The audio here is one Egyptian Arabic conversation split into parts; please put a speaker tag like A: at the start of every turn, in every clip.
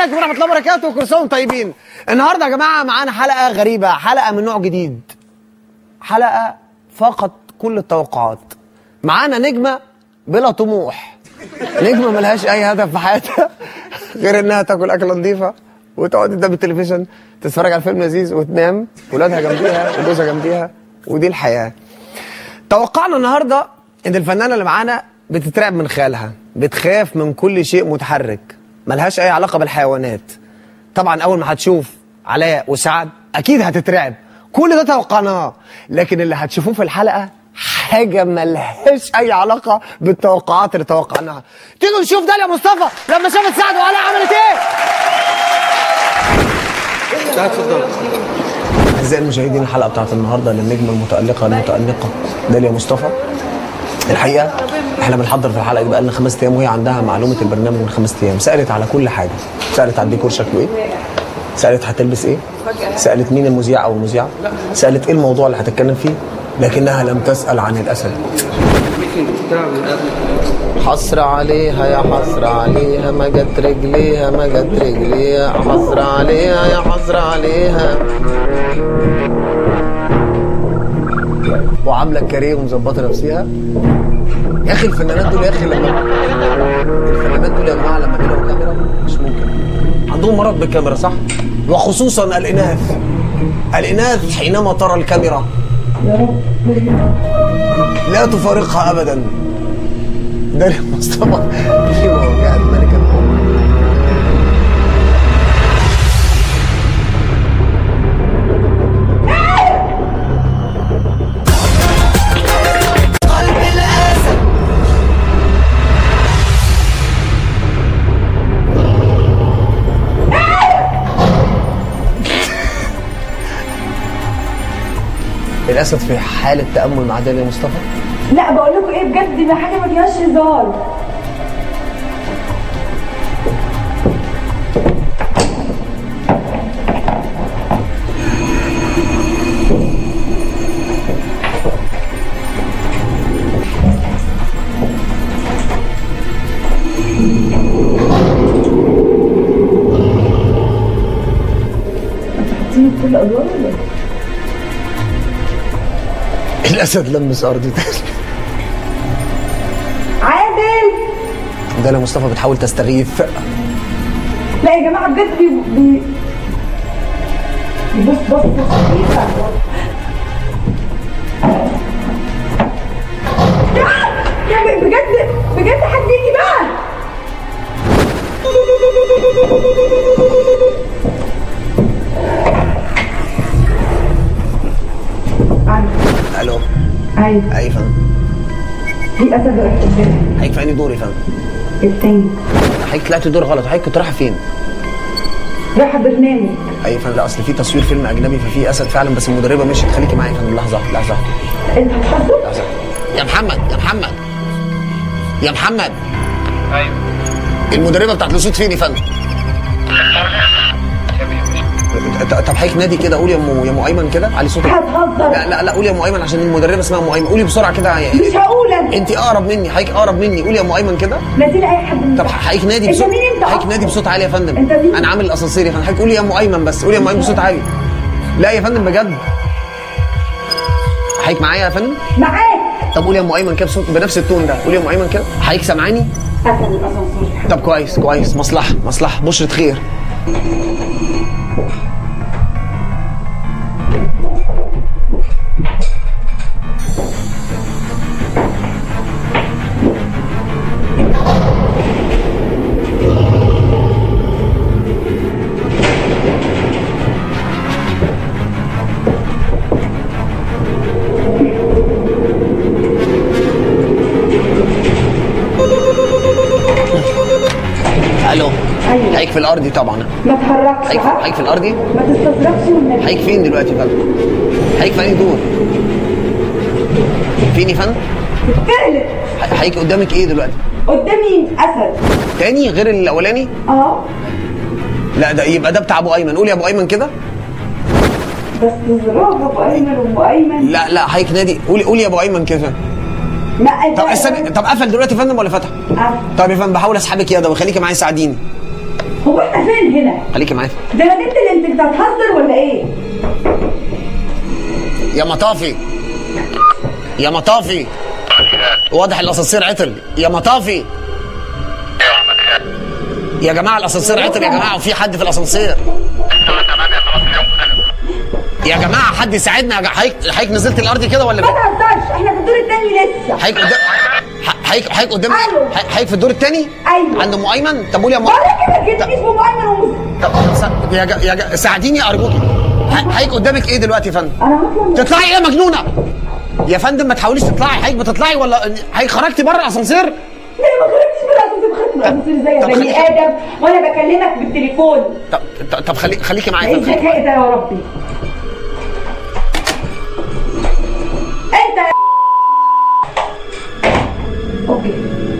A: عليكم ورحمه الله وبركاته وكل سنه وانتم طيبين النهارده يا جماعه معانا حلقه غريبه حلقه من نوع جديد حلقه فقط كل التوقعات معانا نجمه بلا طموح نجمه ملهاش اي هدف في حياتها غير انها تاكل اكله نظيفه وتقعد قدام التلفزيون تتفرج على فيلم لذيذ وتنام ولادها جنبيها وجوزها جنبيها ودي الحياه توقعنا النهارده ان الفنانه اللي معانا بتترعب من خيالها بتخاف من كل شيء متحرك ملهاش اي علاقه بالحيوانات طبعا اول ما هتشوف علاء وسعد اكيد هتترعب كل ده توقعناه لكن اللي هتشوفوه في الحلقه حاجه ملهاش اي علاقه بالتوقعات اللي توقعناها تيجوا نشوف داليا مصطفى لما شافت سعد وعلاء عملت ايه اعزائي المشاهدين الحلقه بتاعت النهارده للنجمه المتالقه المتالقه داليا مصطفى الحقيقه احنا بنحضر في الحلقه دي بقالنا خمس ايام وهي عندها معلومه البرنامج من خمس ايام سالت على كل حاجه سالت على الديكور شكله ايه سالت هتلبس ايه سالت مين المذيع او المذيعه سالت ايه الموضوع اللي هتتكلم فيه لكنها لم تسال عن الاسد حصر عليها يا حصر عليها ما جت رجليها ما جت رجليها حصر عليها يا حصر عليها وعامله كاريه ومظبطه نفسها يا اخي الفنانات دول يا اخي لما الفنانات دول يا جماعه لما بيلاقوا كاميرا مش ممكن عندهم مرض بالكاميرا صح؟ وخصوصا الاناث الاناث حينما ترى الكاميرا لا تفارقها ابدا ده مصطفى في مواجهه ملكه الموت. الاسد في حاله تامل مع داليا مصطفى
B: لا بقول لكم ايه بجد دي حاجه ما فيهاش هزار حاطين كل ادوار ولا إيه؟
A: الاسد لمس ارضي تاني
B: عادل
A: داليا مصطفى بتحاول تستغيث
B: لا يا جماعه بجد بي بي بص بص بص يا يا بجد بجد حد يجي بقى
A: الو
B: ايوه
A: اي فندم
B: في اسد واقف قدامي
A: حضرتك في انهي دور يا فندم
B: التاني
A: حضرتك طلعت دور غلط حضرتك كنت رايحه فين
B: رايحه برنامج
A: اي فندم لا اصل في تصوير فيلم اجنبي ففي اسد فعلا بس المدربه مشيت خليكي معايا يا فندم لحظه واحدة، لحظه واحدة،
B: انت هتحضر
A: لحظه يا محمد يا محمد يا محمد
C: ايوه
A: المدربه بتاعت الاسود فين يا فندم ط- طب حضرتك نادي كده قول يا ام يا ام ايمن كده علي صوتك
B: هتهزر
A: لا لا لا قولي يا ام ايمن عشان المدربه اسمها ام ايمن قولي بسرعه كده
B: مش هقول انا
A: انت اقرب مني حضرتك اقرب مني قولي يا ام ايمن كده
B: نادي اي حد من
A: طب حضرتك نادي
B: انت
A: بصوت
B: مين انت
A: حضرتك
B: أصلاً؟
A: نادي بصوت عالي يا فندم
B: انت مين؟
A: انا عامل الاسانسير يا فندم حضرتك قولي يا ام ايمن بس قولي يا ام ايمن بصوت عالي لا يا فندم بجد حضرتك معايا يا فندم
B: معاك
A: طب قولي يا ام ايمن كده بصوت بنفس التون ده قولي يا ام ايمن كده حضرتك سامعاني
B: قفل الاسانسير
A: طب كويس كويس مصلحه مصلحه بشرة خير الو
B: ايوه
A: حضرتك في الارضي طبعا
B: ما تحركش
A: حضرتك
B: ها
A: حضرتك في الارضي
B: ما تستظرفش والنبي
A: حضرتك فين دلوقتي يا فندم حضرتك في انهي دور فين يا فندم
B: اقلب
A: حضرتك قدامك ايه دلوقتي
B: قدامي اسد
A: تاني غير الاولاني
B: اه
A: لا ده يبقى ده بتاع ابو ايمن قول يا ابو ايمن كده
B: بس زرافه ابو ايمن وام ايمن
A: لا لا حضرتك نادي قولي قولي يا ابو ايمن كده
B: لا انت
A: طب استنى طب قفل دلوقتي يا فندم ولا فتح
B: آه.
A: طب يا فندم بحاول اسحبك يا ده وخليكي معايا ساعديني
B: هو احنا فين هنا؟
A: خليكي معايا
B: ده انا بنت اللي انت بتهزر ولا ايه؟
A: يا مطافي يا مطافي واضح الاسانسير عطل يا مطافي يا جماعه الاسانسير عطل يا جماعه وفي حد في الاسانسير يا جماعه حد يساعدنا يا جماعة. حضرتك حضرتك نزلت الارض كده ولا
B: ما تهزرش احنا في الدور الثاني لسه
A: حضرتك قدام حضرتك حضرتك قدام
B: أيوه.
A: حضرتك في الدور الثاني
B: أيوه.
A: عند ام ايمن طب قولي يا ام
B: بقول لك كده جدي اسمه مؤمن ومس
A: طب س- يا جا- يا جا- ساعديني ارجوكي ح- حضرتك قدامك ايه دلوقتي يا فندم
B: انا هطلع
A: تطلعي ايه يا مجنونه يا فندم ما تحاوليش تطلعي حضرتك بتطلعي ولا حضرتك خرجتي بره الاسانسير
B: ليه ما خرجتش من الاسانسير ما خرجتش من الاسانسير
A: طب
B: زي بني
A: خليكي-
B: ادم وانا بكلمك بالتليفون
A: طب طب- طب خلي خليكي معايا
B: ايه
A: يا فندم.
B: الذكاء ده يا ربي انت يا اوكي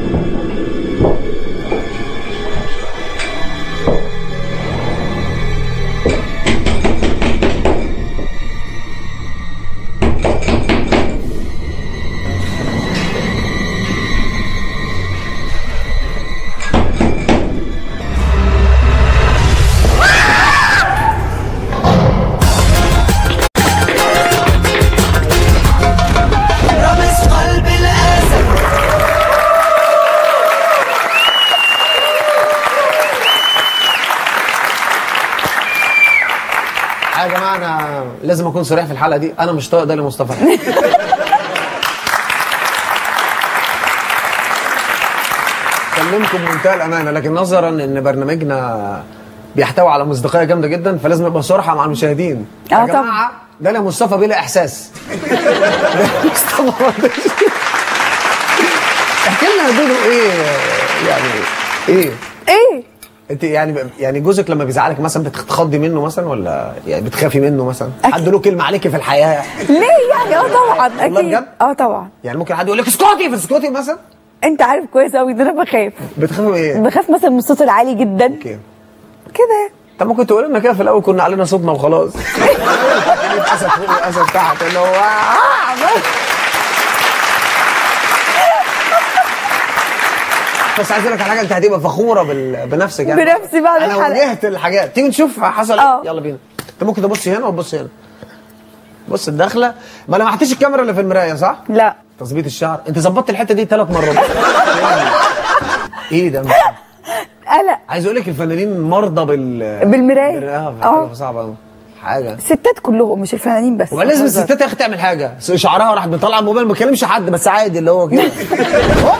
C: رمس قلب الأسد
A: يا جماعه انا لازم اكون صريح في الحلقه دي انا مش طايق ده لمصطفى كلمكم بمنتهى الامانه لكن نظرا ان برنامجنا بيحتوي على مصداقيه جامده جدا فلازم نبقى صراحه مع المشاهدين
D: آه
A: يا
D: طبعا.
A: جماعه ده لمصطفى بلا احساس ده مصطفى ما عندوش- احكي لنا يا دودو ايه يعني ايه
D: ايه
A: انت يعني يعني جوزك لما بيزعلك مثلا بتتخضي منه مثلا ولا يعني بتخافي منه مثلا
D: أكيد.
A: حد له كلمه عليكي في الحياه
D: ليه يعني اه طبعا
A: والله
D: اكيد
A: بجد؟
D: اه طبعا
A: يعني ممكن حد يقول لك اسكتي فاسكتي مثلا
D: انت عارف كويس قوي ان انا بخاف
A: بتخافي من ايه؟
D: بخاف مثلا من الصوت العالي جدا
A: اوكي
D: كده
A: طب ممكن تقول لنا كده في الاول كنا علينا صوتنا وخلاص اسد فوق واسد تحت اللي هو آه، بس عايز اقول لك على حاجه انت هتبقى فخوره بال... بنفسك يعني
D: بنفسي بعد
A: انا
D: الحلقة.
A: واجهت الحاجات تيجي نشوف حصل
D: اه.
A: ايه يلا بينا انت ممكن تبص هنا وتبص هنا بص الدخله ما لمحتيش الكاميرا اللي في المرايه صح؟
D: لا
A: تظبيط الشعر انت ظبطت الحته دي ثلاث مرات ايه ده
D: قلق
A: عايز اقول لك الفنانين مرضى بال
D: بالمراية.
A: اه
D: اه.
A: حاجه صعبه قوي حاجه
D: ستات كلهم مش الفنانين بس
A: وبعدين لازم
D: بهزر.
A: الستات يا اخي تعمل حاجه شعرها راح بتطلع الموبايل ما بكلمش حد بس عادي اللي هو كده هوب.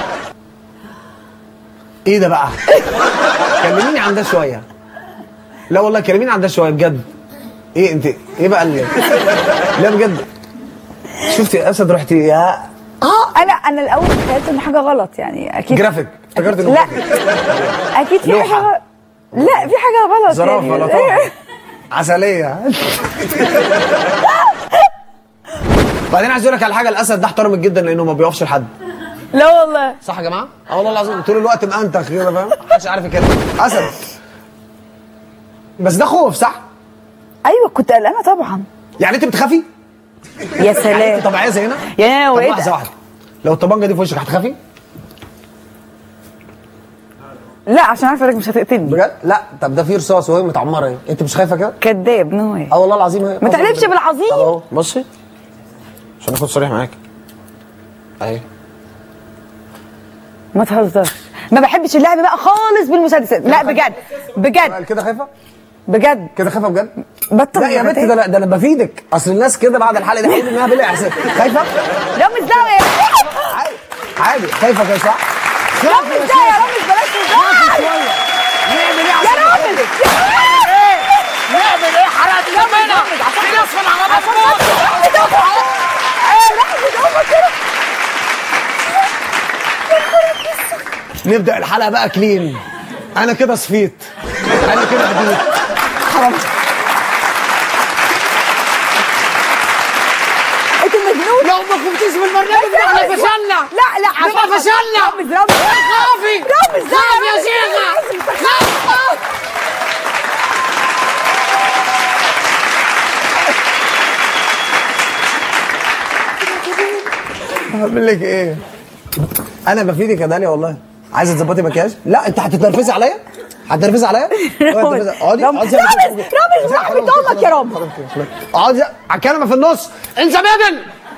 A: ايه ده بقى كلميني عن ده شويه لا والله كلميني عن ده شويه بجد ايه انت ايه بقى اللي لا بجد شفتي يا اسد رحتي يا
D: اه انا انا الاول تخيلت ان حاجه غلط يعني اكيد
A: جرافيك افتكرت انه
D: لا
A: جرافيك.
D: اكيد في
A: لوحة.
D: حاجه غلط. لا في حاجه غلط
A: زرافه
D: يعني.
A: لطافه عسليه بعدين عايز اقول لك على حاجه الاسد ده احترمك جدا لانه ما بيقفش لحد
D: لا والله
A: صح يا جماعه؟ اه والله العظيم طول الوقت مأنتخ كده فاهم؟ محدش عارف يتكلم اسد بس ده خوف صح؟
D: ايوه كنت قلقانه طبعا
A: يعني انت بتخافي؟
D: يا
A: يعني
D: سلام
A: انت طبيعيه زينا؟
D: يعني انا
A: طب
D: لو
A: لحظه
D: لقيت
A: واحده لو الطبنجه دي في وشك هتخافي؟
D: لا عشان عارفه انك مش هتقتلني
A: بجد؟ لا طب ده في رصاص وهي متعمره اهي انت مش خايفه كده؟
D: كداب نو واي
A: اه والله العظيم هي
D: ما تحلفش بالعظيم.
A: طب اهو بصي عشان اكون صريح معاك اهي
D: ما تهزرش ما بحبش اللعب بقى خالص بالمسدسات لا بجد بجد
A: كده خايفه؟
D: بجد
A: كده خايفه بجد؟
D: بطل
A: لا يا بنت ده لا- ده انا بفيدك اصل الناس كده بعد الحلقه دي هيقولوا انها بلا احساس خايفه؟
D: لا مش دعوه يا
A: عادي عادي خايفه كده صح؟
D: لا مش دعوه يا رامز بلاش هزار
A: شويه نعمل ايه
D: يا
A: عشان
D: رامز
A: نعمل ايه حرقت دمنا في ناس في العربيات نبدا الحلقه بقى كلين انا كده صفيت انا كده هديت
D: انت مجنون
A: لو ما كنتيش بالبرنامج ده احنا فشلنا
D: لا لا
A: نبقى فشلنا
D: رامز رامز
A: خافي
D: رامز
A: خاف يا شيخه خاف هعمل لك ايه؟ انا بفيدك يا داليا والله عايزه تظبطي مكياج؟ لا انت هتتنرفزي عليا؟ هتنرفزي عليا؟
D: رامز
A: اقعدي
D: رامز
A: اقعدي
D: رامز رامز وحمد امك يا رامز
A: اقعدي على الكلمه في النص انسى مدن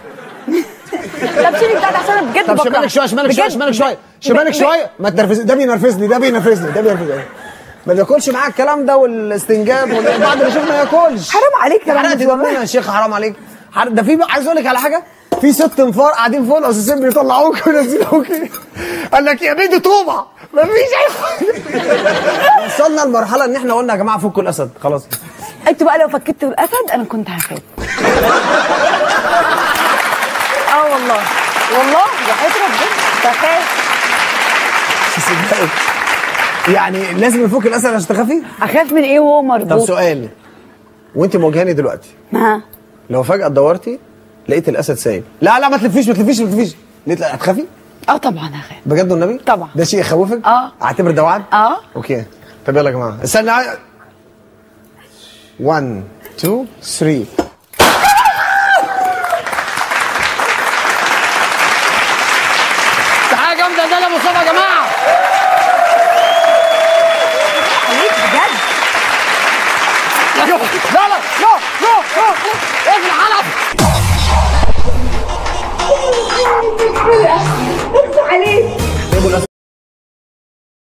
D: طب شيلي بتاعتي عشان انا بجد
A: طب
D: بكره
A: شمالك شويه شمالك شويه
D: بجد.
A: شمالك شويه شمالك
D: ب-
A: شويه ما تنرفزني ده بينرفزني ده بينرفزني ده بينرفزني ما بياكلش معاك الكلام ده والاستنجاد والبعض اللي شوف ما ياكلش
D: حرام عليك يا
A: حرقت
D: رامز
A: دمنا
D: والله
A: يا شيخ حرام عليك حر- ده في بقى- عايز اقول لك على حاجه في ست انفار قاعدين فوق الاساسيين بيطلعوك وينزلوك قال لك يا بنتي طوبه مفيش اي حاجه وصلنا لمرحله ان احنا قلنا يا جماعه فكوا الاسد خلاص
D: انتوا بقى لو فكيتوا الاسد انا كنت هخاف اه والله والله وحياة ربنا بخاف
A: صدقني. يعني لازم نفك الاسد عشان تخافي
D: اخاف من ايه وهو
A: طب
D: مربوط
A: سؤال وانت مواجهاني دلوقتي
D: ها
A: لو فجاه دورتي لقيت الاسد سايب لا لا ما تلفيش ما تلفيش ما تلفيش لقيت لا هتخافي
D: اه طبعا هخاف
A: بجد والنبي
D: طبعا.
A: ده شيء يخوفك
D: اه.
A: اعتبر ده وعد
D: اه.
A: اوكي طب يلا يا جماعه استنى 1 2 3 تعالى جامده ده يا مصطفى يا جماعه
D: عليك بجد
A: لا لا لا لا لا لا اقفل الحلقه
B: بص عليك